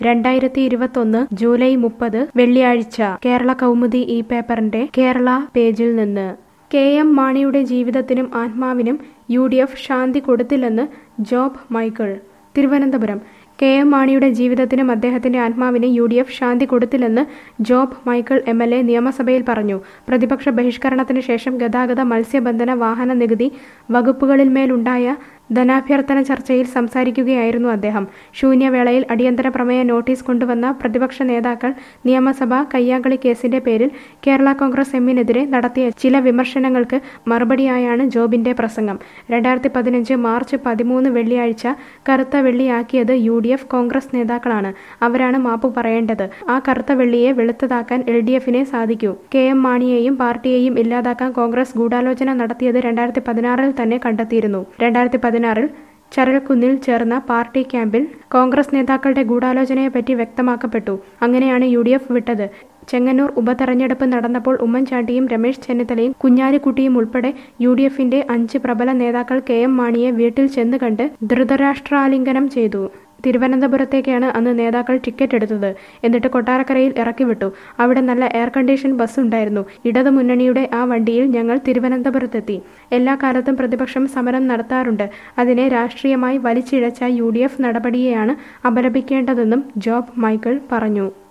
രണ്ടായിരത്തി ഇരുപത്തൊന്ന് ജൂലൈ മുപ്പത് വെള്ളിയാഴ്ച കേരള കൗമുദി ഈ പേപ്പറിന്റെ കേരള പേജിൽ നിന്ന് കെ എം മാണിയുടെ ജീവിതത്തിനും ആത്മാവിനും യു ഡി എഫ് ശാന്തി കൊടുത്തില്ലെന്ന് ജോബ് മൈക്കിൾ തിരുവനന്തപുരം കെ എം മാണിയുടെ ജീവിതത്തിനും അദ്ദേഹത്തിന്റെ ആത്മാവിന് യു ഡി എഫ് ശാന്തി കൊടുത്തില്ലെന്ന് Job Michael M L A നിയമസഭയിൽ പറഞ്ഞു പ്രതിപക്ഷ ബഹിഷ്കരണത്തിന് ശേഷം ഗതാഗത മത്സ്യബന്ധന വാഹന നികുതി വകുപ്പുകളിന്മേലുണ്ടായ ധനാഭ്യർത്ഥന ചർച്ചയിൽ സംസാരിക്കുകയായിരുന്നു അദ്ദേഹം ശൂന്യവേളയിൽ അടിയന്തര പ്രമേയ നോട്ടീസ് കൊണ്ടുവന്ന പ്രതിപക്ഷ നേതാക്കൾ നിയമസഭ കയ്യാങ്കളി കേസിന്റെ പേരിൽ കേരള കോൺഗ്രസ് എമ്മിനെതിരെ നടത്തിയ ചില വിമർശനങ്ങൾക്ക് മറുപടിയായാണ് ജോബിന്റെ പ്രസംഗം രണ്ടായിരത്തി പതിനഞ്ച് മാർച്ച് പതിമൂന്ന് വെള്ളിയാഴ്ച കറുത്ത വെള്ളിയാക്കിയത് യു ഡി എഫ് കോൺഗ്രസ് നേതാക്കളാണ് അവരാണ് മാപ്പ് പറയേണ്ടത് ആ കറുത്ത വെള്ളിയെ വെളുത്തതാക്കാൻ എൽ ഡി എഫിനെ സാധിക്കൂ കെ എം മാണിയെയും പാർട്ടിയെയും ഇല്ലാതാക്കാൻ കോൺഗ്രസ് ഗൂഢാലോചന നടത്തിയത് രണ്ടായിരത്തി പതിനാറിൽ തന്നെ കണ്ടെത്തിയിരുന്നു രണ്ടായിരത്തി പതിനാറിൽ ചരൽക്കുന്നിൽ ചേർന്ന പാർട്ടി ക്യാമ്പിൽ കോൺഗ്രസ് നേതാക്കളുടെ ഗൂഢാലോചനയെപ്പറ്റി വ്യക്തമാക്കപ്പെട്ടു അങ്ങനെയാണ് യു ഡി എഫ് വിട്ടത് ചെങ്ങന്നൂർ ഉപതെരഞ്ഞെടുപ്പ് നടന്നപ്പോൾ ഉമ്മൻചാണ്ടിയും രമേശ് ചെന്നിത്തലയും കുഞ്ഞാലിക്കുട്ടിയും ഉൾപ്പെടെ യു ഡി എഫിന്റെ അഞ്ച് പ്രബല നേതാക്കൾ കെ എം മാണിയെ വീട്ടിൽ ചെന്ന് കണ്ട് ധൃതരാഷ്ട്രാലിംഗനം ചെയ്തു തിരുവനന്തപുരത്തേക്കാണ് അന്ന് നേതാക്കൾ ടിക്കറ്റ് എടുത്തത് എന്നിട്ട് കൊട്ടാരക്കരയിൽ ഇറക്കി വിട്ടു അവിടെ നല്ല എയർ കണ്ടീഷൻ ബസ് ഉണ്ടായിരുന്നു ഇടതു മുന്നണിയുടെ ആ വണ്ടിയിൽ ഞങ്ങൾ തിരുവനന്തപുരത്തെത്തി എല്ലാ കാലത്തും പ്രതിപക്ഷം സമരം നടത്താറുണ്ട് അതിനെ രാഷ്ട്രീയമായി വലിച്ചിഴച്ച യു നടപടിയെയാണ് അപലപിക്കേണ്ടതെന്നും ജോബ് മൈക്കിൾ പറഞ്ഞു